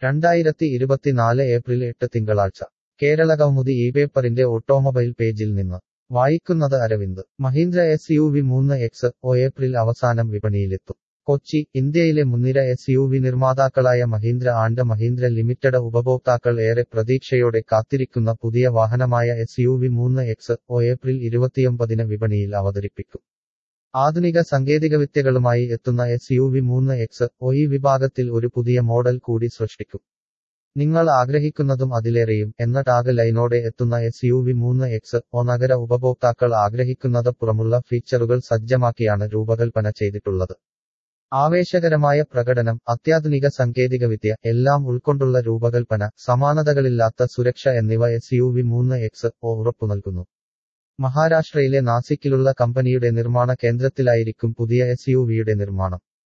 രണ്ടായിരത്തി ഇരുപത്തിനാല് ഏപ്രിൽ എട്ട് തിങ്കളാഴ്ച കേരളകൗമുദി ഈ പേപ്പറിന്റെ ഓട്ടോമൊബൈൽ പേജിൽ നിന്ന് വായിക്കുന്നത് Aravind Mahindra S U V മൂന്ന് എക്സ് ഒ ഏപ്രിൽ അവസാനം വിപണിയിലെത്തും കൊച്ചി ഇന്ത്യയിലെ മുൻനിര എസ് യു വി നിർമ്മാതാക്കളായ മഹീന്ദ്ര ആൻഡ് മഹീന്ദ്ര ലിമിറ്റഡ് ഉപഭോക്താക്കൾ ഏറെ പ്രതീക്ഷയോടെ കാത്തിരിക്കുന്ന പുതിയ വാഹനമായ എസ് യു വി മൂന്ന് എക്സ് ഒ ഏപ്രിൽ ഇരുപത്തിയൊമ്പതിന് വിപണിയിൽ അവതരിപ്പിക്കും ആധുനിക സാങ്കേതികവിദ്യകളുമായി എത്തുന്ന എസ് യു വി മൂന്ന് എക്സ് ഒ ഈ വിഭാഗത്തിൽ ഒരു പുതിയ മോഡൽ കൂടി സൃഷ്ടിക്കും നിങ്ങൾ ആഗ്രഹിക്കുന്നതും അതിലേറെയും എന്ന ടാഗ് ലൈനോടെ എത്തുന്ന എസ് യു വി മൂന്ന് എക്സ് ഒ നഗര ഉപഭോക്താക്കൾ ആഗ്രഹിക്കുന്നതപ്പുറമുള്ള ഫീച്ചറുകൾ സജ്ജമാക്കിയാണ് രൂപകൽപ്പന ചെയ്തിട്ടുള്ളത് ആവേശകരമായ പ്രകടനം അത്യാധുനിക സാങ്കേതികവിദ്യ എല്ലാം ഉൾക്കൊണ്ടുള്ള രൂപകൽപ്പന സമാനതകളില്ലാത്ത സുരക്ഷ എന്നിവ എസ് യു വി മൂന്ന് എക്സ് ഒ ഉറപ്പു നൽകുന്നു മഹാരാഷ്ട്രയിലെ നാസിക്കിലുള്ള കമ്പനിയുടെ നിർമ്മാണ കേന്ദ്രത്തിലായിരിക്കും പുതിയ എസ് യു വിയുടെ നിർമ്മാണം